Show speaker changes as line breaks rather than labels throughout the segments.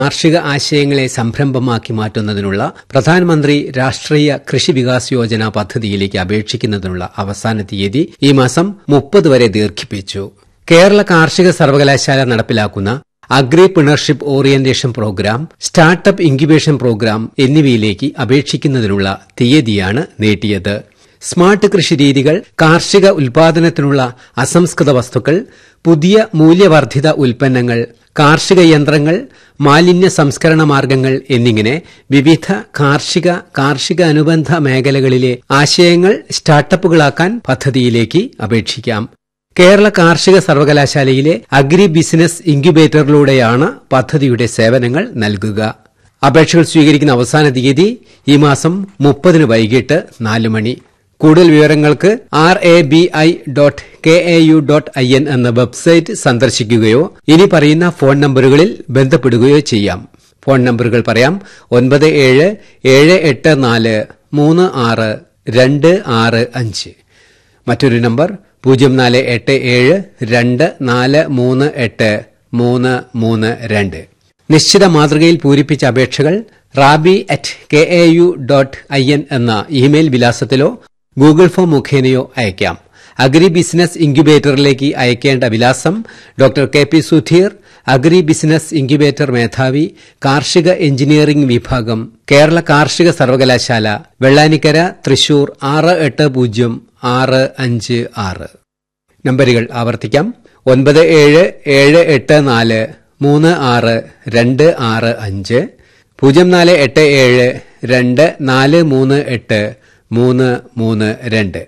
കാർഷിക ആശയങ്ങളെ സംരംഭമാക്കി മാറ്റുന്നതിനുള്ള പ്രധാനമന്ത്രി രാഷ്ട്രീയ കൃഷി വികാസ് യോജന പദ്ധതിയിലേക്ക് അപേക്ഷിക്കുന്നതിനുള്ള അവസാന തീയതി ഈ മാസം മുപ്പത് വരെ ദീർഘിപ്പിച്ചു കേരള കാർഷിക സർവകലാശാല നടപ്പിലാക്കുന്ന agripreneurship orientation programme startup incubation programme എന്നിവയിലേക്ക് അപേക്ഷിക്കുന്നതിനുള്ള തീയതിയാണ് നീട്ടിയത് സ്മാർട്ട് കൃഷി രീതികൾ കാർഷിക ഉൽപാദനത്തിനുള്ള അസംസ്കൃത വസ്തുക്കൾ പുതിയ മൂല്യവർദ്ധിത ഉൽപ്പന്നങ്ങൾ കാർഷിക യന്ത്രങ്ങൾ മാലിന്യ സംസ്കരണ മാർഗങ്ങൾ എന്നിങ്ങനെ വിവിധ കാർഷിക കാർഷിക അനുബന്ധ മേഖലകളിലെ ആശയങ്ങൾ സ്റ്റാർട്ടപ്പുകളാക്കാൻ പദ്ധതിയിലേക്ക് അപേക്ഷിക്കാം കേരള കാർഷിക സർവകലാശാലയിലെ അഗ്രി ബിസിനസ് ഇൻക്യുബേറ്ററിലൂടെയാണ് പദ്ധതിയുടെ സേവനങ്ങൾ നൽകുക അപേക്ഷകൾ സ്വീകരിക്കുന്ന അവസാന തീയതി ഈ മാസം മുപ്പതിന് വൈകിട്ട് നാല് മണി കൂടുതൽ വിവരങ്ങൾക്ക് R A B I dot K A U dot I N എന്ന വെബ്സൈറ്റ് സന്ദർശിക്കുകയോ ഇനി പറയുന്ന ഫോൺ നമ്പറുകളിൽ ബന്ധപ്പെടുകയോ ചെയ്യാം ഫോൺ നമ്പറുകൾ പറയാം ഒൻപത് ഏഴ് ഏഴ് എട്ട് നാല് മൂന്ന് ആറ് രണ്ട് ആറ് അഞ്ച് മറ്റൊരു നമ്പർ പൂജ്യം നാല് എട്ട് ഏഴ് രണ്ട് നാല് മൂന്ന് എട്ട് മൂന്ന് മൂന്ന് രണ്ട് നിശ്ചിത മാതൃകയിൽ പൂരിപ്പിച്ച അപേക്ഷകൾ rabi at K A U dot I N എന്ന ഇമെയിൽ വിലാസത്തിലോ ഗൂഗിൾ ഫോം മുഖേനയോ അയക്കാം അഗ്രി ബിസിനസ് ഇൻക്യുബേറ്ററിലേക്ക് അയക്കേണ്ട വിലാസം doctor K P Sudheer agri business incubator മേധാവി കാർഷിക എഞ്ചിനീയറിംഗ് വിഭാഗം കേരള കാർഷിക സർവകലാശാല വെള്ളാനിക്കര തൃശൂർ ആറ് എട്ട് പൂജ്യം ആറ് അഞ്ച് ആറ് നമ്പറുകൾ ആവർത്തിക്കാം ഒൻപത് ഏഴ് ഏഴ് എട്ട് നാല് മൂന്ന് ആറ് രണ്ട് ആറ് അഞ്ച് പൂജ്യം നാല് എട്ട് ഏഴ് രണ്ട് നാല് മൂന്ന് എട്ട് മൂന്ന് മൂന്ന് രണ്ട്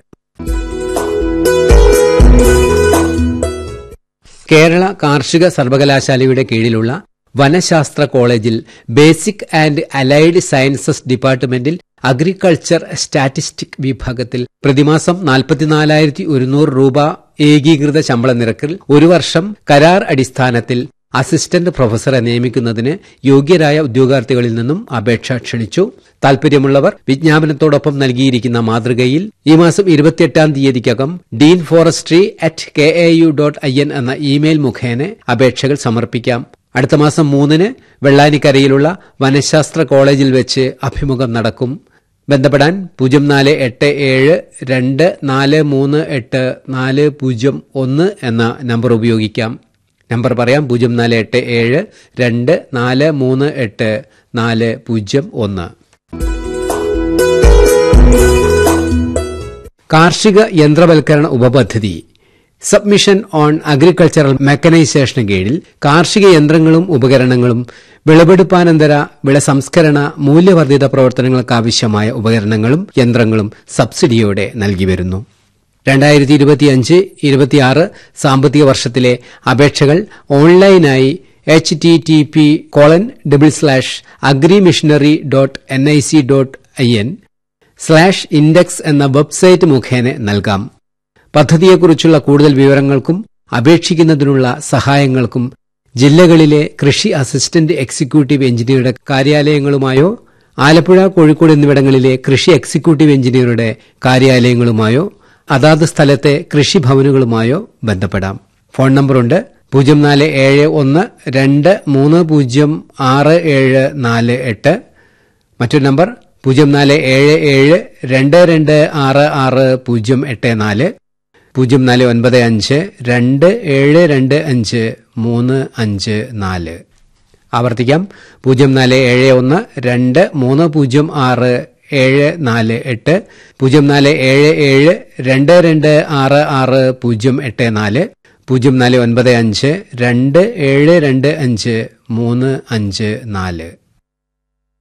കേരള കാർഷിക സർവകലാശാലയുടെ കീഴിലുള്ള വനശാസ്ത്ര കോളേജിൽ ബേസിക് ആൻഡ് അലൈഡ് സയൻസസ് ഡിപ്പാർട്ട്മെന്റിൽ അഗ്രികൾച്ചർ സ്റ്റാറ്റിസ്റ്റിക് വിഭാഗത്തിൽ പ്രതിമാസം നാൽപ്പത്തിനാലായിരത്തി ഒരുന്നൂറ് രൂപ ഏകീകൃത ശമ്പള നിരക്കിൽ ഒരു വർഷം കരാർ അടിസ്ഥാനത്തിൽ അസിസ്റ്റന്റ് പ്രൊഫസറെ നിയമിക്കുന്നതിന് യോഗ്യരായ ഉദ്യോഗാർത്ഥികളിൽ നിന്നും അപേക്ഷ ക്ഷണിച്ചു താൽപര്യമുള്ളവർ വിജ്ഞാപനത്തോടൊപ്പം നൽകിയിരിക്കുന്ന മാതൃകയിൽ ഈ മാസം ഇരുപത്തിയെട്ടാം തീയതിക്കകം dean forestry at K A U dot I N എന്ന ഇമെയിൽ മുഖേന അപേക്ഷകൾ സമർപ്പിക്കാം അടുത്ത മാസം മൂന്നിന് വെള്ളാനിക്കരയിലുള്ള വനശാസ്ത്ര കോളേജിൽ വെച്ച് അഭിമുഖം നടക്കും ബന്ധപ്പെടാൻ പൂജ്യം നാല് എട്ട് ഏഴ് രണ്ട് നാല് മൂന്ന് എട്ട് നാല് പൂജ്യം ഒന്ന് എന്ന നമ്പർ ഉപയോഗിക്കാം നമ്പർ പറയാം പൂജ്യം നാല് എട്ട് ഏഴ് രണ്ട് നാല് മൂന്ന് എട്ട് നാല് പൂജ്യം ഒന്ന് കാർഷിക യന്ത്രവൽക്കരണ ഉപപദ്ധതി സബ്മിഷൻ ഓൺ അഗ്രികൾച്ചറൽ മെക്കനൈസേഷന് കീഴിൽ കാർഷിക യന്ത്രങ്ങളും ഉപകരണങ്ങളും വിളവെടുപ്പാനന്തര വിള സംസ്കരണ മൂല്യവർദ്ധിത പ്രവർത്തനങ്ങൾക്കാവശ്യമായ ഉപകരണങ്ങളും യന്ത്രങ്ങളും സബ്സിഡിയോടെ നൽകി വരുന്നു രണ്ടായിരത്തി ഇരുപത്തിയഞ്ച് ഇരുപത്തിയാറ് സാമ്പത്തിക വർഷത്തിലെ അപേക്ഷകൾ ഓൺലൈനായി H T T P colon double slash agri machinery dot N I C dot I N slash index എന്ന വെബ്സൈറ്റ് മുഖേന നൽകാം പദ്ധതിയെക്കുറിച്ചുള്ള കൂടുതൽ വിവരങ്ങൾക്കും അപേക്ഷിക്കുന്നതിനുള്ള സഹായങ്ങൾക്കും ജില്ലകളിലെ കൃഷി അസിസ്റ്റന്റ് എക്സിക്യൂട്ടീവ് എഞ്ചിനീയറുടെ കാര്യാലയങ്ങളുമായോ ആലപ്പുഴ കോഴിക്കോട് എന്നിവിടങ്ങളിലെ കൃഷി എക്സിക്യൂട്ടീവ് എഞ്ചിനീയറുടെ കാര്യാലയങ്ങളുമായോ അതാത് സ്ഥലത്തെ കൃഷിഭവനുകളുമായോ ബന്ധപ്പെടാം ഫോൺ നമ്പറുണ്ട് പൂജ്യം നാല് ഏഴ് ഒന്ന് രണ്ട് മൂന്ന് പൂജ്യം ആറ് ഏഴ് നാല് എട്ട് മറ്റൊരു നമ്പർ പൂജ്യം നാല് ഏഴ് ഏഴ് രണ്ട് രണ്ട് ആറ് ആറ് പൂജ്യം എട്ട് നാല് പൂജ്യം നാല് ഒൻപത് അഞ്ച് രണ്ട് ഏഴ് രണ്ട് അഞ്ച് മൂന്ന് അഞ്ച് നാല് ആവർത്തിക്കാം പൂജ്യം നാല് ഏഴ് ഒന്ന് രണ്ട് മൂന്ന് പൂജ്യം ആറ് ഏഴ് നാല് എട്ട് പൂജ്യം നാല് ഏഴ് ഏഴ് രണ്ട് രണ്ട് ആറ് ആറ് പൂജ്യം എട്ട് നാല് പൂജ്യം നാല് ഒൻപത് അഞ്ച് രണ്ട് ഏഴ് രണ്ട് അഞ്ച് മൂന്ന് അഞ്ച് നാല്